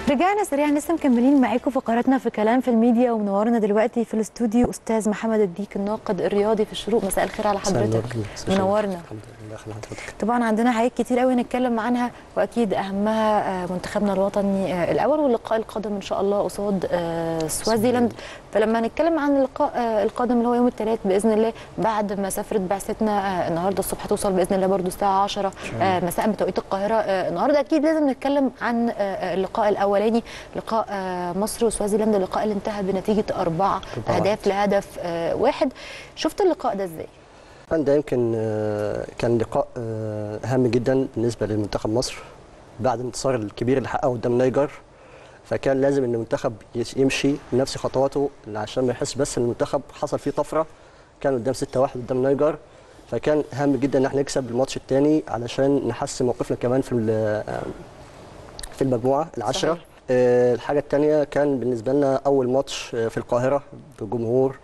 رجعنا سريعا لسه مكملين معاكم فقراتنا في كلام في الميديا ومنورنا دلوقتي في الاستوديو استاذ محمد الديك الناقد الرياضي في الشروق مساء الخير على حضرتك منورنا الحمد لله خلينا حضرتك طبعا عندنا حاجات كتير قوي نتكلم عنها واكيد اهمها آه، منتخبنا الوطني آه، الاول واللقاء القادم ان شاء الله قصاد آه، سوازيلاند فلما هنتكلم عن اللقاء آه، القادم اللي هو يوم الثلاث باذن الله بعد ما سافرت بعثتنا آه، النهارده الصبح توصل باذن الله برضو الساعه 10 آه، مساء بتوقيت القاهره آه، النهارده اكيد لازم نتكلم عن آه، اللقاء الاولاني لقاء آه، مصر وسوازيلاند اللقاء اللي انتهى بنتيجه اربعه أربعة. اهداف لهدف آه، واحد شفت اللقاء ده ازاي؟ كان ده يمكن آه، كان لقاء آه، هام جدا بالنسبه لمنتخب مصر بعد الانتصار الكبير اللي حققه قدام نيجر فكان لازم ان المنتخب يس- يمشي بنفس خطواته عشان ما يحس بس ان المنتخب حصل فيه طفره كان قدام 6-1 قدام نيجر فكان هام جدا ان احنا نكسب الماتش الثاني علشان نحسن موقفنا كمان في ال- آه، في المجموعه العشره صحيح. آه، الحاجه الثانيه كان بالنسبه لنا اول ماتش آه، في القاهره بجمهور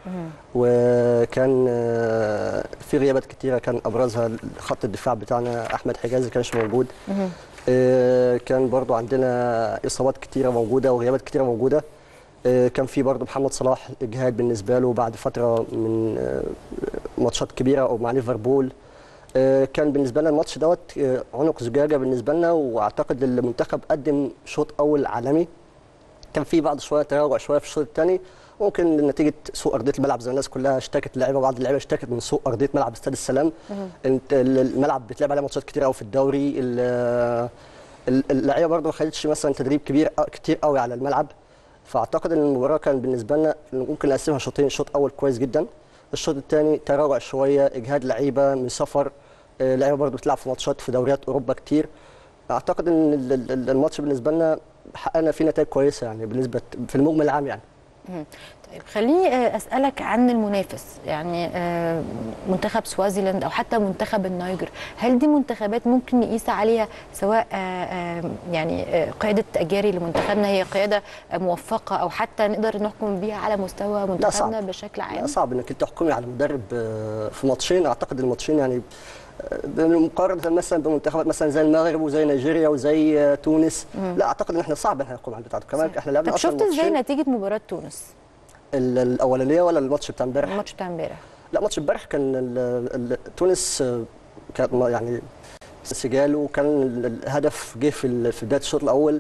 وكان آه، في غيابات كتيره كان ابرزها خط الدفاع بتاعنا احمد حجازي كانش موجود آه، كان برضو عندنا اصابات كتيره موجوده وغيابات كتيره موجوده آه، كان في برضو محمد صلاح اجهاد بالنسبه له بعد فتره من آه، ماتشات كبيره مع ليفربول آه، كان بالنسبه لنا الماتش دوت آه، عنق زجاجه بالنسبه لنا واعتقد المنتخب قدم شوط اول عالمي كان في بعض شويه تراجع شويه في الشوط الثاني ممكن نتيجه سوء ارضيه الملعب زي الناس كلها اشتكت اللعيبه بعض اللعيبه اشتكت من سوء ارضيه ملعب استاد السلام انت ال- الملعب بيتلعب عليه ماتشات كتير قوي في الدوري ال- ال- اللعيبه برضه ما خدتش مثلا تدريب كبير أو- كتير قوي على الملعب فاعتقد ان المباراه كان بالنسبه لنا ممكن نقسمها شوطين شوط اول كويس جدا الشوط الثاني تراجع شويه اجهاد لعيبه من سفر آه، لعيبه برضه بتلعب في ماتشات في دوريات اوروبا كتير اعتقد ان ال- ال- الماتش بالنسبه لنا حققنا فيه نتائج كويسه يعني بالنسبه في المجمل العام يعني مم. طيب خليني آه، اسالك عن المنافس يعني آه، منتخب سوازيلاند او حتى منتخب النيجر هل دي منتخبات ممكن نقيس عليها سواء آه، آه، يعني آه، قياده اجاري لمنتخبنا هي قياده آه، موفقه او حتى نقدر نحكم بيها على مستوى منتخبنا صعب. بشكل لا عام صعب انك انت تحكمي على مدرب آه، في ماتشين اعتقد الماتشين يعني آه، بمقارنه مثلا بمنتخبات مثلا زي المغرب وزي نيجيريا وزي آه، تونس لا اعتقد ان احنا صعب ان احنا نحكم على بتاعته كمان صح. احنا لعبنا طب اصلا شفت ازاي ماتشين. نتيجه مباراه تونس ال- الاولانيه ولا الماتش بتاع امبارح؟ الماتش بتاع امبارح لا ماتش امبارح كان ال- ال- تونس آه، كانت ما- يعني سجال وكان ال- الهدف جه في ال- في بدايه الشوط الاول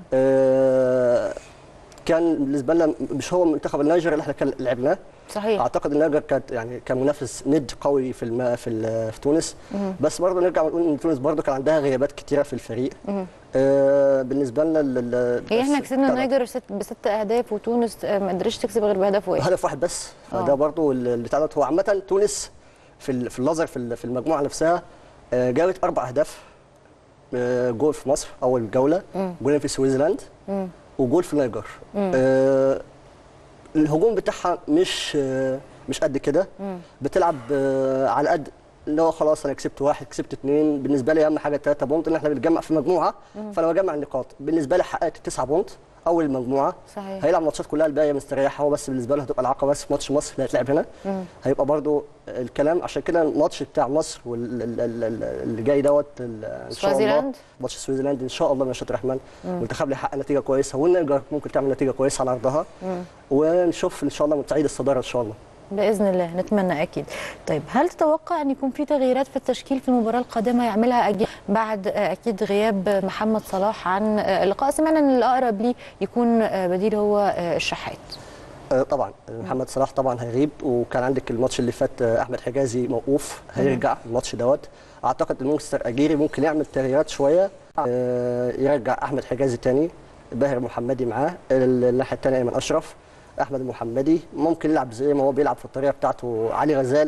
آه، كان بالنسبه لنا مش هو منتخب النيجر اللي احنا كان لعبناه صحيح اعتقد النيجر كانت يعني كمنافس ند قوي في الم... في ال... في تونس بس برضه نرجع ونقول ان تونس برضه كان عندها غيابات كتيره في الفريق آه بالنسبه لنا ال... ال- هي احنا بس- كسبنا لا، النيجر ست بست اهداف وتونس آه، ما قدرتش تكسب غير بهدف واحد هدف واحد بس فده آه. برضه ال- البتاع دوت هو عامه تونس في ال... في اللازر في ال- في المجموعه نفسها آه جابت اربع اهداف آه جول في مصر اول جوله جولين في سويسرلاند وجول في النيجر آه الهجوم بتاعها مش آه مش قد كده بتلعب آه على قد اللي هو خلاص انا كسبت واحد كسبت اثنين بالنسبه لي اهم حاجه الثلاثه بونت ان احنا بنتجمع في مجموعه فانا بجمع النقاط بالنسبه لي حققت التسعه بونت اول المجموعه صحيح. هيلعب ماتشات كلها الباقيه مستريح هو بس بالنسبه له هتبقى العقبه بس في ماتش مصر اللي هيتلعب هنا هيبقى برضو الكلام عشان كده الماتش بتاع مصر واللي جاي دوت ال- ان شاء الله سوازيلاند؟ ماتش سويسرلاند ان شاء الله من شاء الرحمن المنتخب اللي يحقق نتيجه كويسه والنيجر ممكن تعمل نتيجه كويسه على ارضها ونشوف ان شاء الله من تعيد الصداره ان شاء الله باذن الله نتمنى اكيد طيب هل تتوقع ان يكون في تغييرات في التشكيل في المباراه القادمه يعملها أجي بعد آه، اكيد غياب محمد صلاح عن آه، اللقاء سمعنا ان الاقرب ليه يكون آه، بديل هو آه، الشحات آه، طبعا محمد صلاح طبعا هيغيب وكان عندك الماتش اللي فات آه، احمد حجازي موقوف هيرجع الماتش دوت اعتقد ان مستر اجيري ممكن يعمل تغييرات شويه آه، يرجع احمد حجازي تاني باهر محمدي معاه الناحيه الثانيه ايمن اشرف احمد المحمدي ممكن يلعب زي ما هو بيلعب في الطريقه بتاعته علي غزال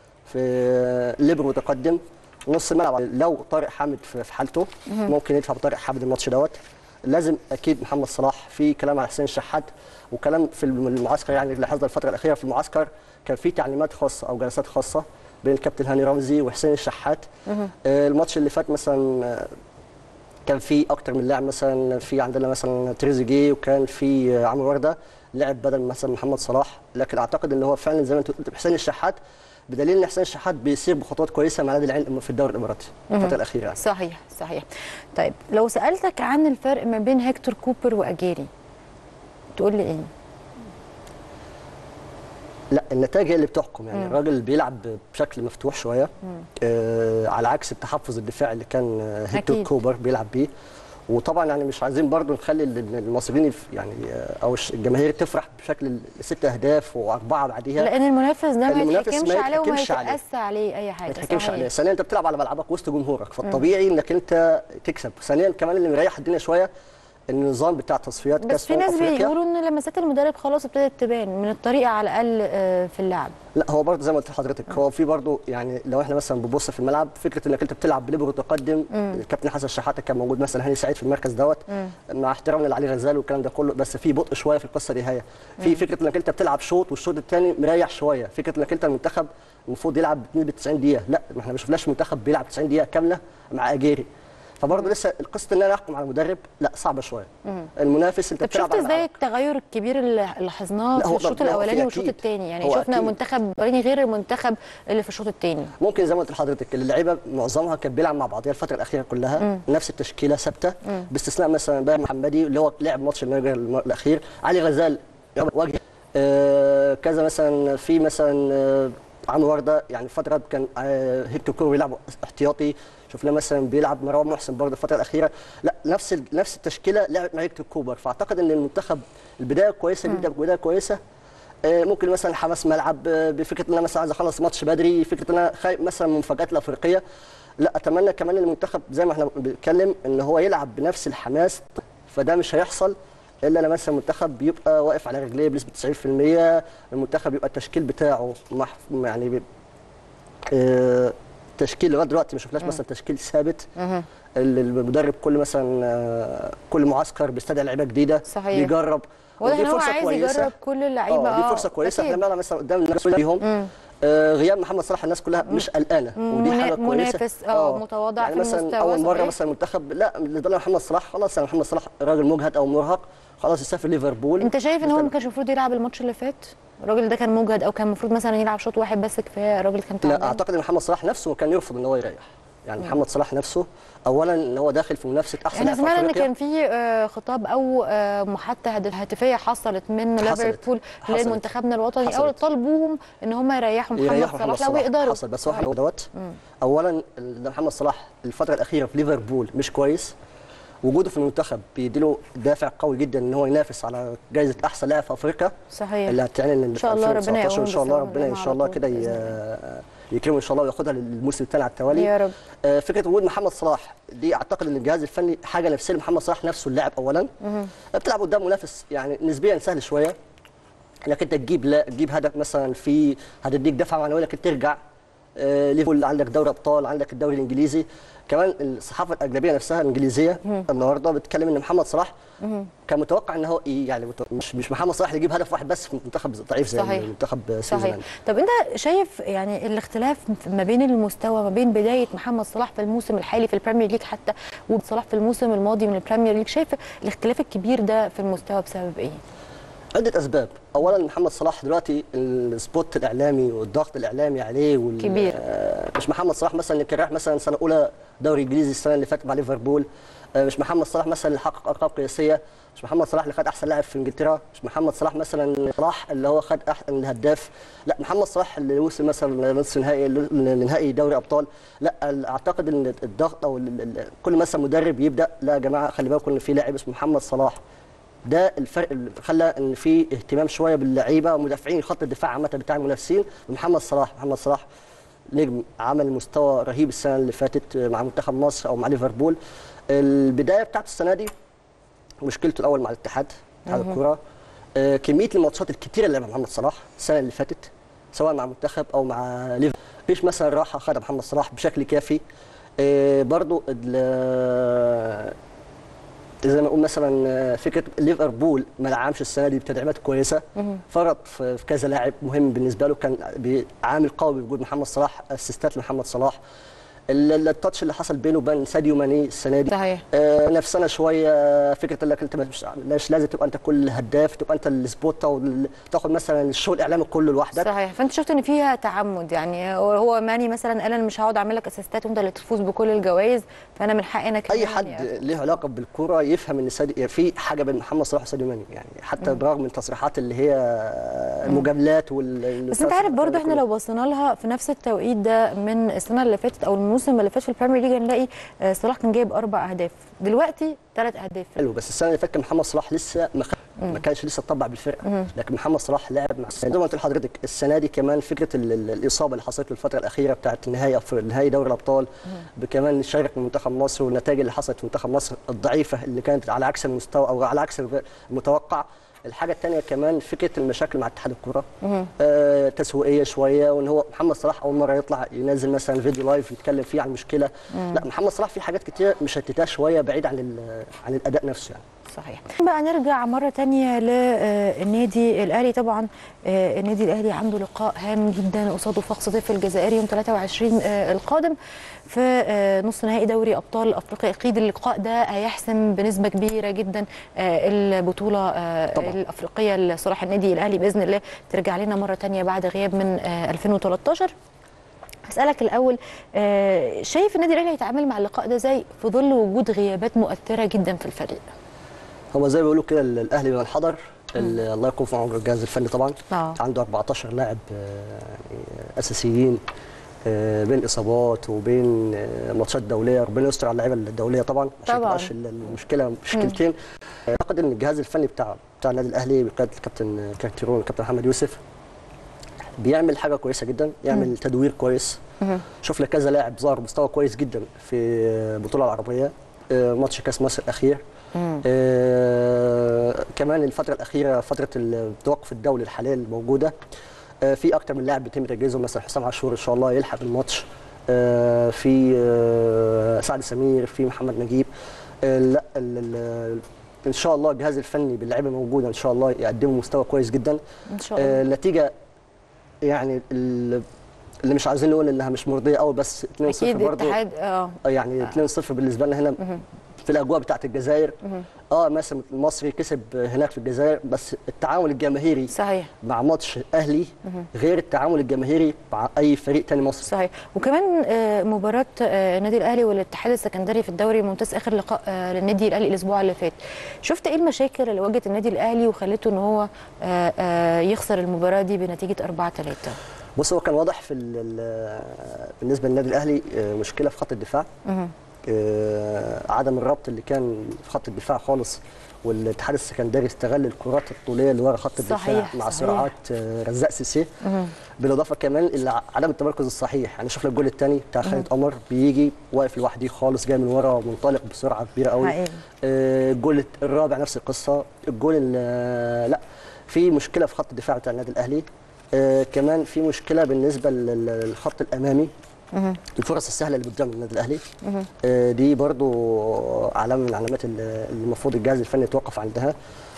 في ليبرو متقدم نص الملعب لو طارق حامد في في حالته ممكن يدفع بطارق حامد الماتش دوت لازم اكيد محمد صلاح في كلام على حسين الشحات وكلام في المعسكر يعني اللي حصل الفتره الاخيره في المعسكر كان في تعليمات خاصه او جلسات خاصه بين الكابتن هاني رمزي وحسين الشحات آه، الماتش اللي فات مثلا آه، كان في اكتر من لاعب مثلا في عندنا مثلا تريزيجيه وكان في آه، عمرو ورده لعب بدل مثلا محمد صلاح لكن اعتقد ان هو فعلا زي ما انت قلت حسين الشحات بدليل ان حسين الشحات بيسير بخطوات كويسه مع نادي العين في الدوري الاماراتي الفتره الاخيره يعني. صحيح صحيح طيب لو سالتك عن الفرق ما بين هيكتور كوبر واجيري تقول لي ايه لا النتائج هي اللي بتحكم يعني الراجل بيلعب بشكل مفتوح شويه آه على عكس التحفظ الدفاعي اللي كان آه، هيكتور أكيد. كوبر بيلعب بيه وطبعا يعني مش عايزين برضو نخلي ال- المصريين يف- يعني آه، او الش- الجماهير تفرح بشكل ست اهداف واربعه بعديها لان المنافس ده ما المنافس ما يتحكمش عليه وما يتحكمش عليه. يتأسى عليه اي حاجه ما يتحكمش صحيح. عليه ثانيا انت بتلعب على ملعبك وسط جمهورك فالطبيعي انك انت تكسب ثانيا كمان اللي مريح الدنيا شويه النظام بتاع تصفيات بس كاس في أمم ناس أفريقيا. بيقولوا ان لمسات المدرب خلاص ابتدت تبان من الطريقه على الاقل آه، في اللعب لا هو برضه زي ما قلت لحضرتك هو في برضه يعني لو احنا مثلا بنبص في الملعب فكره انك انت بتلعب بليبرو متقدم الكابتن حسن شحاته كان موجود مثلا هاني سعيد في المركز دوت مع احترامنا لعلي غزال والكلام ده كله بس في بطء شويه في القصه دي هي في فكره انك انت بتلعب شوط والشوط الثاني مريح شويه فكره انك انت المنتخب المفروض يلعب ب 90 دقيقه لا ما احنا ما شفناش منتخب بيلعب 90 دقيقه كامله مع اجيري فبرضه لسه القصه ان انا احكم على المدرب لا صعبه شويه المنافس انت طب بتلعب شفت على ازاي ملعبك. التغير الكبير اللي لاحظناه لا، في هو الشوط ده- لا، هو في الاولاني والشوط أكيد. الثاني يعني هو شفنا أكيد. منتخب الاولاني غير المنتخب اللي في الشوط الثاني ممكن زي ما قلت لحضرتك اللعيبه معظمها كانت بيلعب مع بعضيها الفتره الاخيره كلها مم. نفس التشكيله ثابته باستثناء مثلا باهر محمدي اللي هو لعب ماتش النيجر الم- الاخير علي غزال وجه آه كذا مثلا في مثلا آه عمرو ورده يعني فتره كان آه هيكتور كورو بيلعب احتياطي شفناه مثلا بيلعب مروان محسن برضه الفتره الاخيره لا نفس ال- نفس التشكيله لعبت مع هيكتور كوبر فاعتقد ان المنتخب البدايه كويسه بيبدا بدايه كويسه آه، ممكن مثلا حماس ملعب آه، بفكره ان انا مثلا عايز اخلص ماتش بدري فكره ان انا خايف مثلا من المفاجات الافريقيه لا اتمنى كمان ان المنتخب زي ما احنا بنتكلم ان هو يلعب بنفس الحماس فده مش هيحصل الا لما مثلا المنتخب بيبقى واقف على رجليه بنسبه 90% المنتخب يبقى التشكيل بتاعه مح يعني بي- آه، تشكيل لغايه دلوقتي ما شفناش مثلا تشكيل ثابت ال- المدرب كل مثلا آه، كل معسكر بيستدعي لعيبه جديده صحيح. بيجرب واضح ودي ان هو فرصة عايز كويسة. يجرب كل اللعيبه اه دي فرصه كويسه احنا بنلعب مثلا قدام الناس فيهم آه غياب محمد صلاح الناس كلها مش قلقانه ودي منا- حاجه كويسه منافس، آه، متواضع يعني في مثلا المستوى، اول مره صحيح. مثلا المنتخب لا اللي ضل محمد صلاح خلاص يعني محمد صلاح راجل مجهد او مرهق خلاص يسافر ليفربول انت شايف ان هو ما كانش المفروض يلعب الماتش اللي فات الراجل ده كان مجهد او كان المفروض مثلا يلعب شوط واحد بس كفايه الراجل كان تعبان لا اعتقد ان محمد صلاح نفسه كان يرفض ان هو يريح يعني محمد صلاح نفسه اولا ان هو داخل في منافسه احسن احنا لاعب في سمعنا ان افريقيا كان في آه، خطاب او آه، محادثه هد- هاتفيه حصلت من حصلت. ليفربول حصلت. لمنتخبنا الوطني او حصلت. طالبوهم ان هم يريحوا محمد يريحوا صلاح لو يقدروا حصل بس هو احنا دوت اولا ده محمد صلاح الفتره الاخيره في ليفربول مش كويس وجوده في المنتخب بيديله دافع قوي جدا ان هو ينافس على جائزه احسن لاعب في افريقيا صحيح اللي هتعلن ان شاء الله ربنا 2019 يقوم ان شاء الله بثواب ربنا ان الجماعة شاء الله على كده طول ي- بإذن يكرمه ان شاء الله وياخدها للموسم الثاني على التوالي يا رب آه، فكره وجود محمد صلاح دي اعتقد ان الجهاز الفني حاجه نفسيه لمحمد صلاح نفسه اللاعب اولا بتلعب قدام منافس يعني نسبيا سهل شويه انك انت تجيب لا تجيب هدف مثلا في هتديك دفعه معنويه انك ترجع آه، ليفربول عندك دوري ابطال عندك الدوري الانجليزي كمان الصحافه الاجنبيه نفسها الانجليزيه النهارده بتتكلم ان محمد صلاح كان متوقع ان هو ي- يعني مت- مش مش محمد صلاح اللي يجيب هدف واحد بس في منتخب ضعيف زي صحيح. منتخب صحيح سويسرلاند طب انت شايف يعني الاختلاف ما بين المستوى ما بين بدايه محمد صلاح في الموسم الحالي في البريمير ليج حتى وصلاح في الموسم الماضي من البريمير ليج شايف الاختلاف الكبير ده في المستوى بسبب ايه عدة أسباب، أولاً محمد صلاح دلوقتي السبوت الإعلامي والضغط الإعلامي عليه وال... كبير. آه، مش محمد صلاح مثلا اللي كان رايح مثلا سنة أولى دوري إنجليزي السنة اللي فاتت مع ليفربول، آه، مش محمد صلاح مثلا اللي حقق أرقام قياسية، مش محمد صلاح اللي خد أحسن لاعب في إنجلترا، مش محمد صلاح مثلا صلاح اللي هو خد أحسن الهداف، لا محمد صلاح اللي وصل مثلا نصف نهائي لنهائي دوري أبطال، لا أعتقد إن الضغط أو ال- ال- كل مثلا مدرب يبدأ لا يا جماعة خلي بالكم إن في لاعب اسمه محمد صلاح ده الفرق اللي خلى ان في اهتمام شويه باللعيبه ومدافعين خط الدفاع عامه بتاع المنافسين ومحمد صلاح محمد صلاح نجم عمل مستوى رهيب السنه اللي فاتت مع منتخب مصر او مع ليفربول البدايه بتاعت السنه دي مشكلته الاول مع الاتحاد اتحاد الكوره آه، كميه الماتشات الكتيره اللي لعبها محمد صلاح السنه اللي فاتت سواء مع منتخب او مع ليفربول مفيش مثلا راحه خدها محمد صلاح بشكل كافي آه، برضو ال- زي ما نقول مثلا آه، فكره ليفربول ما لعبش السنه دي بتدعيمات كويسه فرط في في كذا لاعب مهم بالنسبه له كان بي- عامل قوي بوجود محمد صلاح اسيستات لمحمد صلاح ال- ال- التاتش اللي حصل بينه وبين ساديو ماني السنه دي صحيح آه، نفسنا شويه فكره انك انت مش مش لازم تبقى انت كل هداف تبقى انت السبوت او ال- تاخد مثلا الشغل الاعلامي كله لوحدك صحيح فانت شفت ان فيها تعمد يعني هو- هو ماني مثلا قال انا مش هقعد اعمل لك اسيستات وانت اللي تفوز بكل الجوائز فانا من حقي انا كمان اي حد يعني له علاقه بالكره يفهم ان سادي يعني في حاجه بين محمد صلاح وساديو ماني يعني حتى برغم من التصريحات اللي هي المجاملات وال بس انت عارف برضو احنا لو بصينا لها في نفس التوقيت ده من السنه اللي فاتت او الموسم اللي فات في البريمير ليج هنلاقي آه، صلاح كان جايب اربع اهداف دلوقتي ثلاث اهداف حلو بس السنه اللي فاتت كان محمد صلاح لسه ما خ... ما كانش لسه اتطبع بالفرقه لكن محمد صلاح لعب مع السنه زي ما قلت لحضرتك السنه دي كمان فكره ال... ال- الاصابه اللي حصلت له الفتره الاخيره بتاعت نهائي أف- نهائي دوري الابطال كمان شارك من منتخب مصر والنتائج اللي حصلت في منتخب مصر الضعيفه اللي كانت على عكس المستوى او على عكس المتوقع الحاجه الثانيه كمان فكره المشاكل مع اتحاد الكره آه تسويقيه شويه وان هو محمد صلاح اول مره يطلع ينزل مثلا فيديو لايف يتكلم فيه عن مشكله لا محمد صلاح في حاجات كتير مشتتاه شويه بعيد عن ال- عن الاداء نفسه يعني صحيح بقى نرجع مرة تانية للنادي الأهلي طبعا آه، النادي الأهلي عنده لقاء هام جدا قصاده فاق صيف الجزائري يوم 23 آه، القادم في آه، نص نهائي دوري أبطال أفريقيا أكيد اللقاء ده هيحسم بنسبة كبيرة جدا آه، البطولة آه، طبعاً. الأفريقية لصالح النادي الأهلي بإذن الله ترجع لنا مرة تانية بعد غياب من آه، 2013 هسألك الأول آه، شايف النادي الأهلي هيتعامل مع اللقاء ده ازاي في ظل وجود غيابات مؤثرة جدا في الفريق هو زي ما بيقولوا كده ال- الاهلي من الحضر ال- الله يكون في عمره الجهاز الفني طبعا آه. عنده 14 لاعب آه، يعني اساسيين آه، بين اصابات وبين آه، ماتشات دوليه ربنا يستر على اللعيبه الدوليه طبعا عشان طبعاً. تبقاش ال- المشكله مشكلتين اعتقد ان الجهاز الفني بتاع بتاع النادي الاهلي بقياده الكابتن كارتيرون الكابتن محمد يوسف بيعمل حاجه كويسه جدا يعمل تدوير كويس شوف لك كذا لاعب ظهر بمستوى كويس جدا في البطوله العربيه آه، ماتش كاس مصر الاخير آه كمان الفتره الاخيره فتره التوقف الدولي الحاليه الموجوده آه في اكتر من لاعب بيتم تجهيزهم مثلا حسام عاشور ان شاء الله يلحق الماتش آه في آه سعد سمير في محمد نجيب آه لا ال- ال- ان شاء الله الجهاز الفني باللعيبه الموجوده ان شاء الله يقدموا مستوى كويس جدا إن شاء الله آه النتيجه يعني ال- اللي مش عايزين نقول انها مش مرضيه قوي بس 2-0 اكيد برضه اتحاد اه يعني 2-0 بالنسبه لنا هنا في الاجواء بتاعه الجزائر اه مثلا المصري كسب هناك في الجزائر بس التعامل الجماهيري صحيح مع ماتش اهلي غير التعامل الجماهيري مع اي فريق تاني مصري صحيح وكمان آه، مباراة آه، النادي الأهلي والاتحاد السكندري في الدوري الممتاز آخر لقاء آه، للنادي الأهلي الأسبوع اللي فات شفت إيه المشاكل اللي واجهت النادي الأهلي وخلته إن هو آه، آه، يخسر المباراة دي بنتيجة 4 3 بص هو كان واضح في ال- ال- بالنسبه للنادي الاهلي آه، مشكله في خط الدفاع آه، عدم الربط اللي كان في خط الدفاع خالص والاتحاد السكندري استغل الكرات الطوليه اللي ورا خط الدفاع صحيح، مع صحيح. سرعات آه، رزاق سيسي بالاضافه كمان الى عدم التمركز الصحيح يعني شوف لك الجول الثاني بتاع خالد قمر بيجي واقف لوحده خالص جاي من ورا منطلق بسرعه كبيره قوي حقيقي. آه، الجول الرابع نفس القصه الجول ال- لا في مشكله في خط الدفاع بتاع النادي الاهلي آه، كمان في مشكله بالنسبه لل- للخط الامامي الفرص السهله اللي قدام النادي الاهلي آه، دي برضو علامه من علامات ال- اللي المفروض الجهاز الفني يتوقف عندها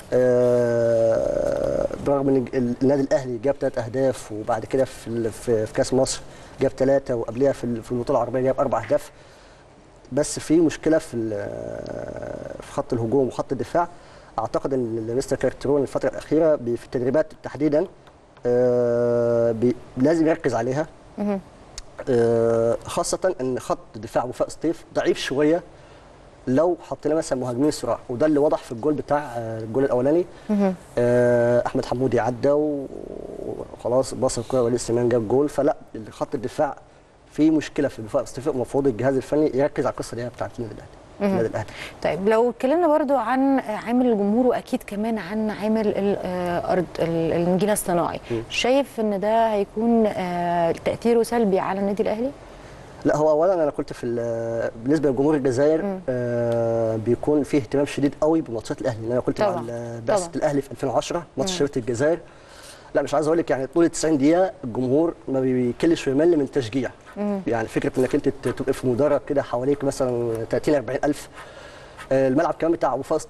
آه، برغم ان ال- النادي الاهلي جاب ثلاث اهداف وبعد كده في ال- في في كاس مصر جاب ثلاثه وقبلها في ال- في البطوله العربيه جاب اربع اهداف بس في مشكله في ال- في خط الهجوم وخط الدفاع اعتقد ان مستر كارترون الفتره الاخيره بي- في التدريبات تحديدا آه، بي- لازم يركز عليها آه، خاصه ان خط دفاع وفاء سطيف ضعيف شويه لو حطينا مثلا مهاجمين صراع وده اللي وضح في الجول بتاع آه، الجول الاولاني آه، احمد حمودي عدى و- وخلاص باص الكوره وليد سليمان جاب جول فلا خط الدفاع في مشكله في وفاء سطيف المفروض الجهاز الفني يركز على القصه دي بتاعت النادي الاهلي النادي الاهلي طيب لو اتكلمنا برضو عن عامل الجمهور واكيد كمان عن عامل الارض ال- النجيله الصناعي شايف ان ده هيكون آه، تاثيره سلبي على النادي الاهلي لا هو اولا انا قلت في ال- بالنسبه لجمهور الجزائر آه بيكون فيه اهتمام شديد قوي بماتشات الاهلي انا قلت مع طبعاً، ال- بعثه طبعاً. الاهلي في 2010 ماتش شبكه الجزائر لا مش عايز اقول لك يعني طول 90 دقيقه الجمهور ما بيكلش ويمل من تشجيع يعني فكره انك انت تبقى في مدرج كده حواليك مثلا 30 40 الف آه، الملعب كمان بتاع ابو فاس طيف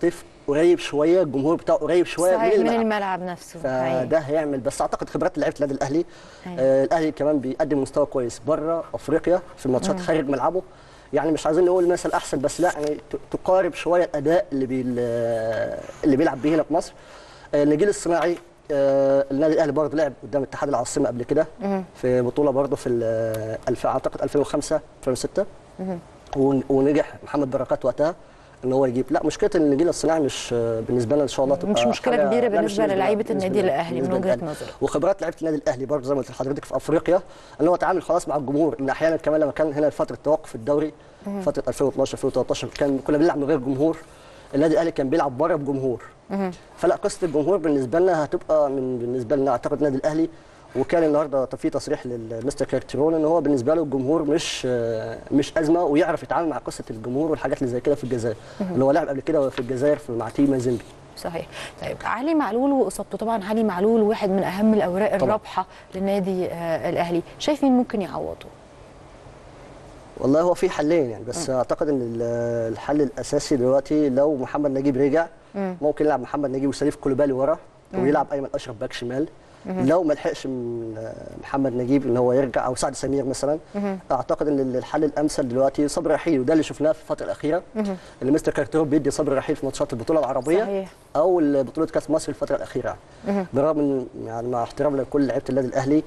قريب شويه الجمهور بتاعه قريب شويه صحيح من من الملعب الملعب نفسه حقيقي. فده هيعمل بس اعتقد خبرات لعيبه النادي الاهلي أيوة. آه الاهلي كمان بيقدم مستوى كويس بره افريقيا في الماتشات خارج ملعبه يعني مش عايزين نقول مثل احسن بس لا يعني ت- تقارب شويه الاداء اللي بي اللي بيلعب بيه هنا في مصر آه النجيل الصناعي آه النادي الاهلي برضه لعب قدام اتحاد العاصمه قبل كده في بطوله برضه في ال- الف- اعتقد 2005 2006 ون- ونجح محمد بركات وقتها ان هو يجيب لا مشكله النجيل الصناعي مش آه، بالنسبه لنا ان شاء الله تبقى مش مشكلة حاجة- كبيرة لا، مش بالنسبة للعيبة بالنسبة النادي لنا، الأهلي من بالنسبة وجهة للأهلي. نظرك. وخبرات لعيبه النادي الاهلي برضه زي ما قلت لحضرتك في افريقيا ان هو اتعامل خلاص مع الجمهور ان احيانا كمان لما كان هنا فتره توقف الدوري فتره 2012 2013 كان كنا بنلعب من غير جمهور النادي الاهلي كان بيلعب بره بجمهور فلا قصه الجمهور بالنسبه لنا هتبقى من بالنسبه لنا اعتقد النادي الاهلي وكان النهارده في تصريح للمستر كارتيرون ان هو بالنسبه له الجمهور مش آه، مش ازمه ويعرف يتعامل مع قصه الجمهور والحاجات اللي زي كده في الجزائر اللي هو لعب قبل كده في الجزائر في مع تيم مازيمبي صحيح طيب علي معلول واصابته طبعا علي معلول واحد من اهم الاوراق طبعاً. الرابحه للنادي آه الاهلي شايف مين ممكن يعوضه والله هو في حلين يعني بس اعتقد ان ال- الحل الاساسي دلوقتي لو محمد نجيب رجع ممكن يلعب محمد نجيب وسليف كولوبالي ورا ويلعب ايمن اشرف باك شمال لو ما لحقش من محمد نجيب ان هو يرجع او سعد سمير مثلا اعتقد ان الحل الامثل دلوقتي صبري رحيل وده اللي شفناه في الفتره الاخيره اللي مستر كارتيرون بيدي صبري رحيل في ماتشات البطوله العربيه صحيح. او بطوله كاس مصر الفتره الاخيره يعني بالرغم من يعني مع احترامنا لكل لعيبه النادي الاهلي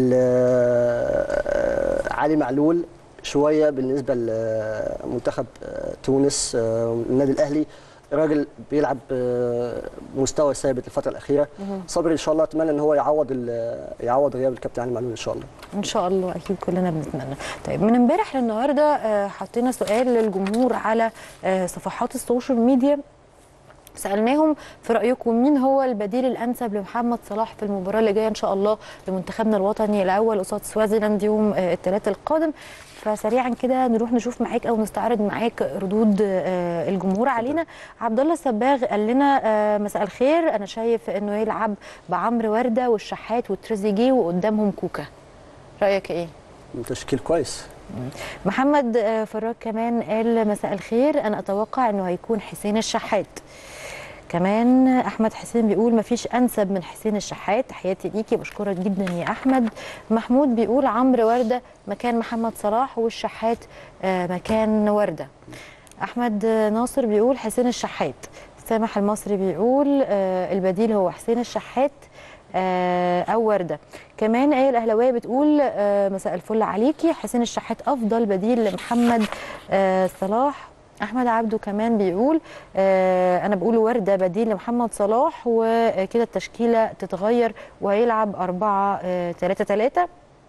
ال- علي معلول شويه بالنسبه لمنتخب تونس النادي الاهلي راجل بيلعب مستوى ثابت الفتره الاخيره صبري ان شاء الله اتمنى ان هو يعوض ال- يعوض غياب الكابتن علي معلول ان شاء الله ان شاء الله اكيد كلنا بنتمنى طيب من امبارح للنهارده آه، حطينا سؤال للجمهور على آه، صفحات السوشيال ميديا سالناهم في رايكم مين هو البديل الانسب لمحمد صلاح في المباراه اللي جايه ان شاء الله لمنتخبنا الوطني الاول قصاد سوازيلاند يوم آه، الثلاث القادم فسريعا كده نروح نشوف معاك او نستعرض معاك ردود آه، الجمهور علينا عبد الله السباغ قال لنا آه، مساء الخير انا شايف انه يلعب بعمرو ورده والشحات وتريزيجيه وقدامهم كوكا رايك ايه تشكيل كويس محمد آه، فراج كمان قال مساء الخير انا اتوقع انه هيكون حسين الشحات كمان احمد حسين بيقول مفيش انسب من حسين الشحات تحياتي ليكي بشكرك جدا يا احمد محمود بيقول عمرو ورده مكان محمد صلاح والشحات آه، مكان ورده احمد ناصر بيقول حسين الشحات سامح المصري بيقول آه، البديل هو حسين الشحات آه، او ورده كمان ايه الاهلاويه بتقول آه، مساء الفل عليكي حسين الشحات افضل بديل لمحمد آه، صلاح احمد عبده كمان بيقول آه، انا بقول ورده بديل لمحمد صلاح وكده التشكيله تتغير وهيلعب 4 3 3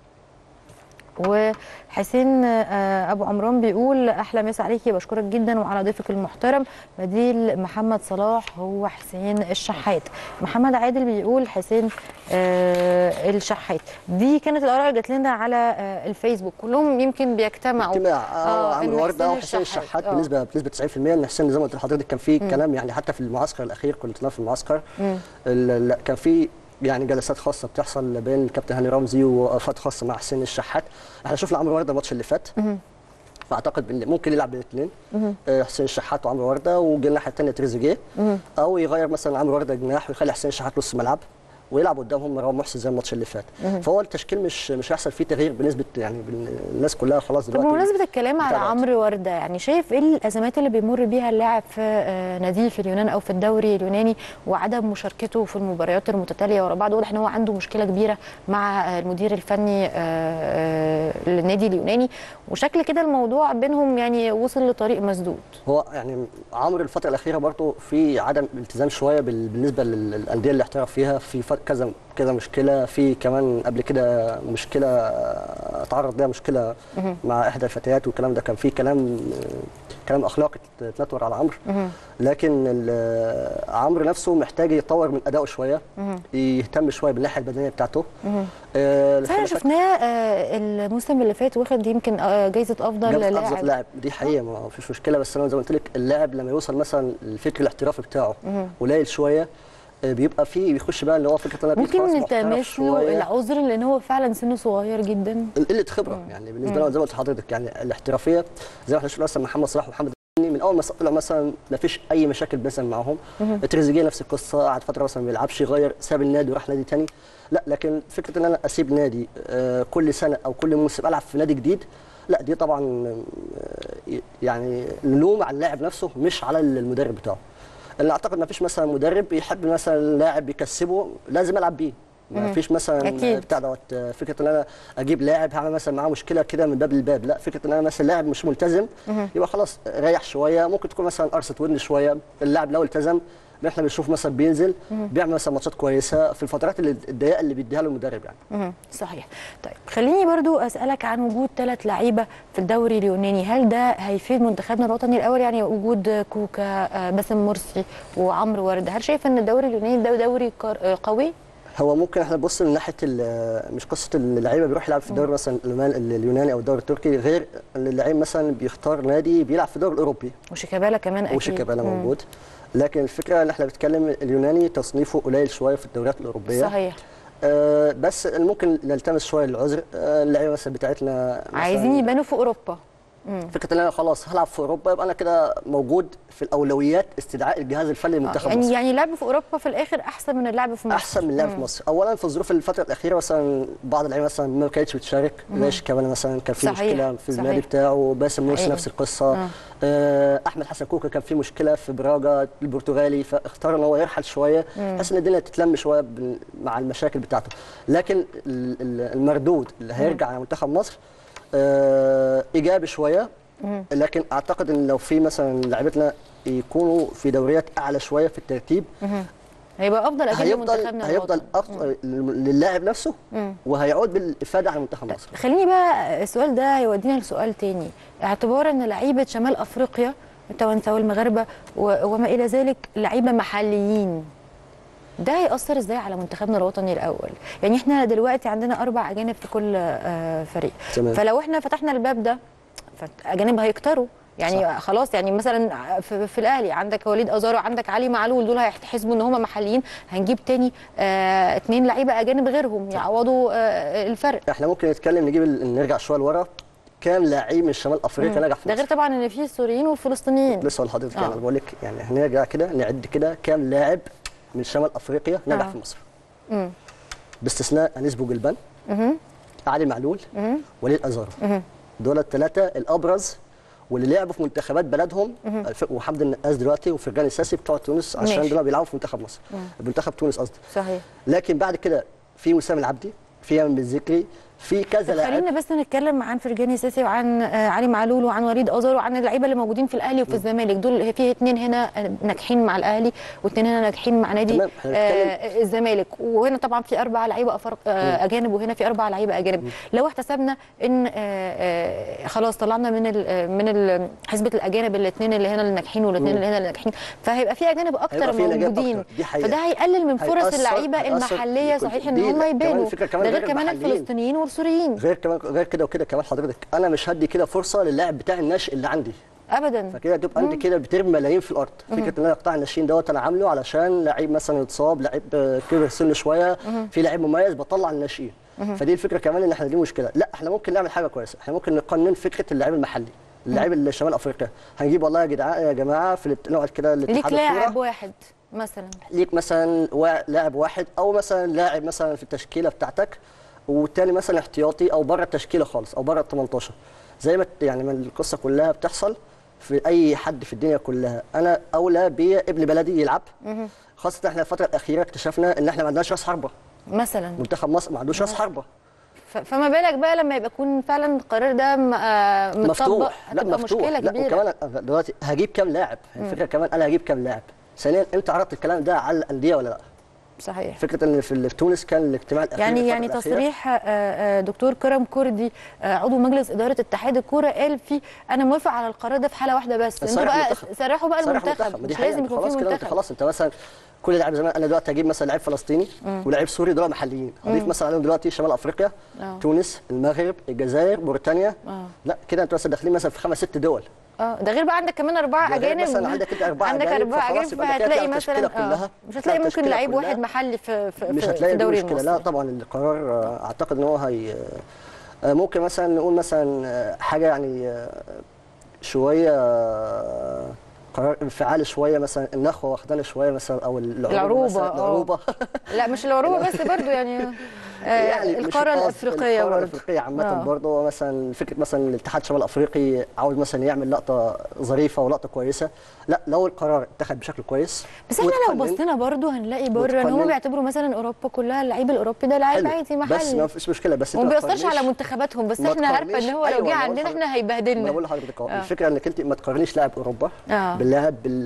وحسين آه، ابو عمران بيقول احلى مسا عليكي بشكرك جدا وعلى ضيفك المحترم بديل محمد صلاح هو حسين الشحات محمد عادل بيقول حسين آه، الشحات دي كانت الاراء اللي جات لنا على آه، الفيسبوك كلهم يمكن بيجتمعوا اجتماع آه، اه إن عمرو ورده او حسين حسين الشحات. الشحات آه. بنسبه بنسبه 90% ان حسين زي ما قلت لحضرتك كان في كلام يعني حتى في المعسكر الاخير كنت في المعسكر ال- لا، كان في يعني جلسات خاصه بتحصل بين الكابتن هاني رمزي ووقفات خاصه مع حسين الشحات احنا شفنا عمرو ورده الماتش اللي فات فاعتقد بإن ممكن يلعب بالاثنين آه، حسين الشحات وعمرو ورده والجناح الناحيه الثانيه تريزيجيه او يغير مثلا عمرو ورده جناح ويخلي حسين الشحات نص ملعب ويلعب قدامهم مروان محسن زي الماتش اللي فات فهو التشكيل مش مش هيحصل فيه تغيير بنسبه يعني بال- الناس كلها خلاص طب دلوقتي بمناسبة الكلام على بتابعت. عمرو وردة يعني شايف ايه الازمات اللي بيمر بيها اللاعب في آه، ناديه في اليونان او في الدوري اليوناني وعدم مشاركته في المباريات المتتالية ورا بعض واضح ان هو عنده مشكلة كبيرة مع آه، المدير الفني آه، آه، للنادي اليوناني وشكل كده الموضوع بينهم يعني وصل لطريق مسدود هو يعني عمرو الفترة الأخيرة برضه في عدم التزام شوية بال- بالنسبة لل- للأندية اللي احترف فيها في فت- كذا كذا مشكلة في كمان قبل كده مشكلة آه، اتعرض لها مشكلة مع إحدى الفتيات والكلام ده كان في كلام آه، كلام أخلاقي اتنطور على عمرو لكن ال- عمرو نفسه محتاج يطور من أدائه شوية يهتم شوية بالناحية البدنية بتاعته آه، صحيح الخلافات- شفناه آه، الموسم اللي فات واخد يمكن آه، جايزة افضل جابت افضل لاعب لاعب دي حقيقه ما فيش مشكله بس انا زي ما قلت لك اللاعب لما يوصل مثلا الفكر الاحترافي بتاعه قليل شويه آه، بيبقى فيه بيخش بقى اللي هو فكره انا بقيت خلاص ممكن محترف نلتمس له شوية. العذر لان هو فعلا سنه صغير جدا قله خبره يعني بالنسبه لنا زي ما قلت لحضرتك يعني الاحترافيه زي ما احنا شفنا مثلا محمد صلاح ومحمد النني من من اول ما طلعوا مثلا ما فيش اي مشاكل مثلا معاهم تريزيجيه نفس القصه قعد فتره مثلا ما بيلعبش غير ساب النادي وراح نادي تاني لا لكن فكره ان انا اسيب نادي آه، كل سنه او كل موسم العب في نادي جديد لا دي طبعا آه، يعني اللوم على اللاعب نفسه مش على المدرب بتاعه انا اعتقد ما فيش مثلا مدرب يحب مثلا لاعب يكسبه لازم العب بيه ما فيش مثلا أكيد. بتاع دوت آه، فكره ان انا اجيب لاعب هعمل مثلا معاه مشكله كده من باب للباب لا فكره ان انا مثلا لاعب مش ملتزم يبقى خلاص ريح شويه ممكن تكون مثلا قرصه ودن شويه اللاعب لو التزم احنا بنشوف مثلا بينزل بيعمل مثلا ماتشات كويسه في الفترات اللي الضيقه اللي بيديها له المدرب يعني مهم. صحيح طيب خليني برضو اسالك عن وجود ثلاث لعيبه في الدوري اليوناني هل ده هيفيد منتخبنا الوطني الاول يعني وجود كوكا آه، باسم مرسي وعمرو ورده هل شايف ان الدوري اليوناني ده دوري قار- آه، قوي هو ممكن احنا نبص من ناحيه ال- مش قصه اللعيبه بيروح يلعب في الدوري مثلا الألمان- اليوناني او الدوري التركي غير ان اللعيب مثلا بيختار نادي بيلعب في الدوري الاوروبي وشيكابالا كمان اكيد وشيكابالا مم. موجود لكن الفكره ان احنا بنتكلم اليوناني تصنيفه قليل شويه في الدوريات الاوروبيه صحيح آه بس ممكن نلتمس شويه العذر آه اللعيبه مثلا بتاعتنا مثلاً عايزين يبانوا في اوروبا فكره ان انا خلاص هلعب في اوروبا يبقى انا كده موجود في الاولويات استدعاء الجهاز الفني لمنتخب يعني مصر يعني اللعب في اوروبا في الاخر احسن من اللعب في مصر احسن من اللعب في مصر اولا في الظروف الفتره الاخيره مثلا بعض اللعيبه مثلا ما كانتش بتشارك زي شيكابالا مثلا كان في صحيح، مشكله في النادي صحيح. بتاعه باسم مرسي حقيقي. نفس القصه آه. آه احمد حسن كوكا كان في مشكله في براجا البرتغالي فاختار ان هو يرحل شويه بحيث ان الدنيا تتلم شويه بال- مع المشاكل بتاعته لكن ال- ال- المردود اللي هيرجع على منتخب مصر آه ايجابي شويه لكن اعتقد ان لو في مثلا لعيبتنا يكونوا في دوريات اعلى شويه في الترتيب هيبقى افضل اكيد هيفضل لمنتخبنا هيفضل الوطني. أفضل للاعب نفسه وهيعود بالافاده على منتخب مصر خليني بقى السؤال ده هيودينا لسؤال تاني اعتبارا ان لعيبه شمال افريقيا التوانسه والمغاربه و- وما الى ذلك لعيبه محليين ده هيأثر ازاي على منتخبنا الوطني الاول يعني احنا دلوقتي عندنا اربع اجانب في كل آه، فريق تمام. فلو احنا فتحنا الباب ده فاجانب هيكتروا يعني صح. صح. خلاص يعني مثلا في, في الاهلي عندك وليد ازارو عندك علي معلول دول هيحسبوا ان هم محليين هنجيب تاني آه اتنين لعيبه اجانب غيرهم يعوضوا آه الفرق احنا ممكن نتكلم نجيب ال- نرجع شويه لورا كام لعيب من شمال افريقيا نجح في ده غير مصر طبعا ان في السوريين والفلسطينيين لسه لحضرتك آه. يعني بقول لك يعني هنرجع كده نعد كده كام لاعب من شمال افريقيا نجح آه. في مصر مم. باستثناء انيس بوجلبان مهم. علي معلول مهم. وليد ازارو مهم. دول الثلاثه الابرز واللي لعبوا في منتخبات بلدهم الف- وحمد النقاس دلوقتي وفرجان الساسي بتوع تونس عشان ماشي. دول بيلعبوا في منتخب مصر منتخب تونس قصدي صحيح لكن بعد كده في وسام العبدي في ايمن بالذكري في كذا طب لاعب خلينا بس نتكلم عن فرجاني ساسي وعن آه، علي معلول وعن وليد ازار وعن اللعيبه اللي موجودين في الاهلي وفي الزمالك دول في اتنين هنا ناجحين مع الاهلي واثنين هنا ناجحين مع نادي تمام، احنا آه الزمالك وهنا طبعا في اربع لعيبه أفرق آه اجانب وهنا في اربع لعيبه اجانب لو احتسبنا ان آه آه خلاص طلعنا من ال آه، من ال- حسبه الاجانب الاثنين اللي هنا اللي ناجحين والاثنين اللي هنا اللي ناجحين فهيبقى في اجانب اكتر هيبقى في أجانب موجودين أكتر، دي حقيقة. فده هيقلل من فرص هيأثر- اللعيبه هيأثر- المحليه يكون- صحيح ان دي- هم كمان يبانوا الفكرة كمان ده غير غير كمان المحليين. الفلسطينيين والسوريين غير كمان غير كده وكده كمان حضرتك انا مش هدي كده فرصه للاعب بتاع الناشئ اللي عندي ابدا فكده تبقى انت كده بترمي ملايين في الارض فكره ان انا قطاع الناشئين دوت انا عامله علشان لعيب مثلا يتصاب لعيب آه، كبر سنه شويه في لعيب مميز بطلع الناشئين فدي الفكره كمان ان احنا دي مشكله لا احنا ممكن نعمل حاجه كويسه احنا ممكن نقنن فكره اللعيب المحلي اللعيب اللي شمال افريقيا هنجيب والله يا جدعان يا جماعه في الات- نقعد كده ليك الاتحاد لاعب الكورة. واحد مثلا ليك مثلا وا- لاعب واحد او مثلا لاعب مثلا في التشكيله بتاعتك والتاني مثلا احتياطي او بره التشكيله خالص او بره ال 18 زي ما ت- يعني ما القصه كلها بتحصل في اي حد في الدنيا كلها انا اولى بابن بلدي يلعب خاصه احنا الفتره الاخيره اكتشفنا ان احنا ما عندناش راس حربه مثلا منتخب مصر ما عندوش راس حربه ف- فما بالك بقى لما يبقى يكون فعلا القرار ده م- آه، متطبق مفتوح لا هتبقى مفتوح مشكله لا كبيره وكمان دلوقتي هجيب كام لاعب الفكره كمان انا هجيب كام لاعب ثانيا انت عرضت الكلام ده على الانديه ولا لا صحيح فكره ان في تونس كان الاجتماع الاخير يعني الفترة يعني الأخيرة تصريح آه، آه، دكتور كرم كردي آه، عضو مجلس اداره اتحاد الكوره قال فيه انا موافق على القرار ده في حاله واحده بس انتوا صرح بقى المنتخب. سرحوا بقى صرح المنتخب ما دي مش حقيقة. لازم أنت يكون خلاص في كده انت منتخب خلاص انت مثلا كل لاعب زمان انا دلوقتي هجيب مثلا لعيب فلسطيني ولاعيب سوري دول محليين هضيف مثلا عليهم دلوقتي شمال افريقيا آه. تونس المغرب الجزائر موريتانيا آه. لا كده انت مثلا داخلين مثلا في خمس ست دول اه ده غير بقى عندك كمان اربعه ده غير اجانب مثلا عندك انت أربعة عندك أجانب، اربعه فخلاص اجانب يبقى أنت فهتلاقي هتلاقي مثلا التشكيلة آه، كلها. مش هتلاقي هتلاقي ممكن التشكيلة لعيب كلها. واحد محلي في في, مش في هتلاقي دي الدوري مشكله المصري لا طبعا القرار آه، اعتقد ان هو هي آه، ممكن مثلا نقول مثلا آه، حاجه يعني آه، شويه قرار انفعالي شويه مثلا النخوه واخدانا شويه مثلا او العروبه العروبة، مثلا آه. العروبه لا مش العروبه بس برضو يعني آه مش القاره القصد، الافريقيه القاره برضو الافريقيه عامه آه. برضه مثلا فكره مثلا الاتحاد الشمال الافريقي عاوز مثلا يعمل لقطه ظريفه ولقطه كويسه لا لو القرار اتخذ بشكل كويس بس احنا لو واتقنن- بصينا برضو هنلاقي بره ان هم وتقنن- بيعتبروا مثلا اوروبا كلها اللعيب الاوروبي ده لعيب حلو. عادي بس محلي ما فيش مشكله بس وما انت ما بيأثرش تقارنيش- على منتخباتهم بس ما احنا عارفه ان تقارنيش- هو لو أيوة، جه أنا عندنا بقول احنا ما هيبهدلنا بقول لحضرتك اهو آه. الفكره انك انت ما تقارنيش لاعب اوروبا آه. باللاعب بال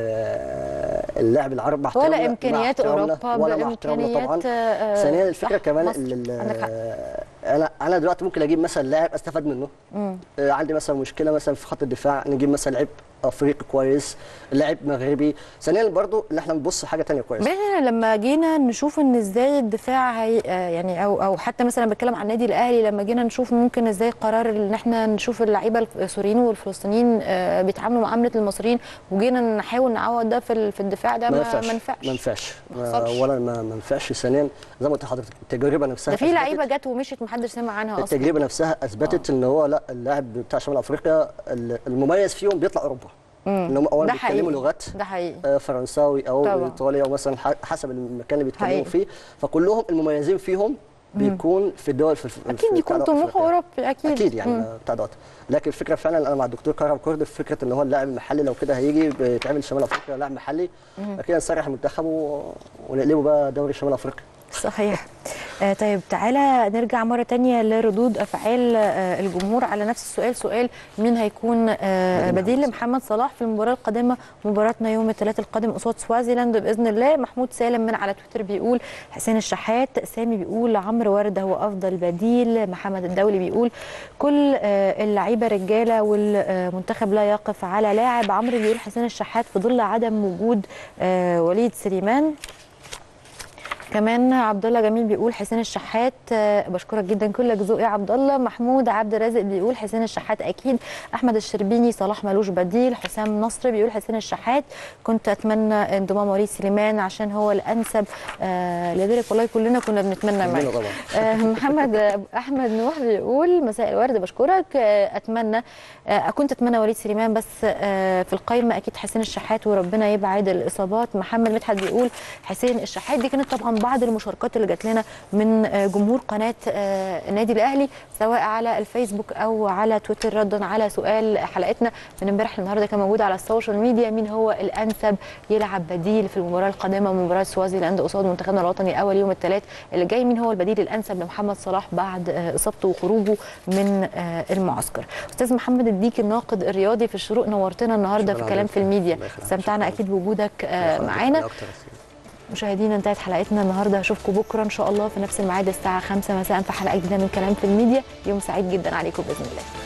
اللاعب العربي مع احترامنا- ولا مع امكانيات احترامنا- اوروبا ولا مع احترامنا طبعا بامكانيات آه، ثانيا الفكره صح، كمان مصر. ال- ال- عندك حق انا انا دلوقتي ممكن اجيب مثلا لاعب استفاد منه مم. آه، عندي مثلا مشكله مثلا في خط الدفاع نجيب مثلا لعيب افريقي كويس لاعب مغربي ثانيا برضو ان احنا نبص حاجه تانية كويسه بعدين احنا لما جينا نشوف ان ازاي الدفاع هي آه يعني او او حتى مثلا بتكلم عن النادي الاهلي لما جينا نشوف ممكن ازاي قرار ان احنا نشوف اللعيبه السوريين والفلسطينيين آه بيتعاملوا معامله المصريين وجينا نحاول نعوض ده في ال- في الدفاع ده ما ما ينفعش ما ينفعش ما ينفعش ما ما- حصلش. ولا ما ما ينفعش ثانيا زي ما قلت لحضرتك التجربه نفسها ده في أثبتت- لعيبه جت ومشيت محدش سمع عنها اصلا التجربه نفسها اثبتت ان هو لا اللاعب بتاع شمال افريقيا ال- المميز فيهم بيطلع اوروبا ان هم اولا ده بيتكلموا حقيقي لغات ده حقيقي آه، فرنساوي او طبعا. ايطالي او مثلا ح- حسب المكان اللي بيتكلموا حقيقي. فيه فكلهم المميزين فيهم بيكون في الدول في في- اكيد في يكون بتاع طموحه أفريقيا. اوروبي اكيد اكيد يعني مم. بتاع دوت لكن الفكره فعلا انا مع الدكتور كرم كرد في فكره ان هو اللاعب المحلي لو كده هيجي بيتعمل شمال افريقيا لاعب محلي كده نسرح المنتخب و- ونقلبه بقى دوري شمال افريقيا صحيح آه طيب تعالى نرجع مرة تانية لردود أفعال آه الجمهور على نفس السؤال سؤال مين هيكون آه بديل بديل محمد لمحمد صلاح في المباراة القادمة مباراتنا يوم الثلاث القادم قصاد سوازيلاند بإذن الله محمود سالم من على تويتر بيقول حسين الشحات سامي بيقول عمرو وردة هو أفضل بديل محمد الدولي بيقول كل آه اللعيبة رجالة والمنتخب لا يقف على لاعب عمرو بيقول حسين الشحات في ظل عدم وجود آه وليد سليمان كمان عبد الله جميل بيقول حسين الشحات آه، بشكرك جدا كلك ذوق يا عبد الله محمود عبد الرازق بيقول حسين الشحات اكيد احمد الشربيني صلاح ملوش بديل حسام نصر بيقول حسين الشحات كنت اتمنى انضمام وليد سليمان عشان هو الانسب آه لذلك والله كلنا كنا بنتمنى كلنا معاك طبعا آه، محمد احمد نوح بيقول مساء الورد بشكرك آه، اتمنى آه، كنت اتمنى وليد سليمان بس آه، في القايمه اكيد حسين الشحات وربنا يبعد الاصابات محمد مدحت بيقول حسين الشحات دي كانت طبعا بعض المشاركات اللي جات لنا من آه، جمهور قناه آه، النادي الاهلي سواء على الفيسبوك او على تويتر ردا على سؤال حلقتنا من امبارح للنهارده كان موجود على السوشيال ميديا مين هو الانسب يلعب بديل في المباراه القادمه مباراه سوازيلاند قصاد منتخبنا الوطني اول يوم الثلاث اللي جاي مين هو البديل الانسب لمحمد صلاح بعد آه، اصابته وخروجه من آه، المعسكر استاذ محمد الديك الناقد الرياضي في الشروق نورتنا النهارده في شكراً كلام عليك. في الميديا الله يخليك. استمتعنا شكراً. اكيد بوجودك آه، الله معانا يخليك. أكتر يا سيدي. مشاهدينا انتهت حلقتنا النهارده هشوفكم بكره ان شاء الله في نفس الميعاد الساعه 5 مساء في حلقه جديده من كلام في الميديا يوم سعيد جدا عليكم باذن الله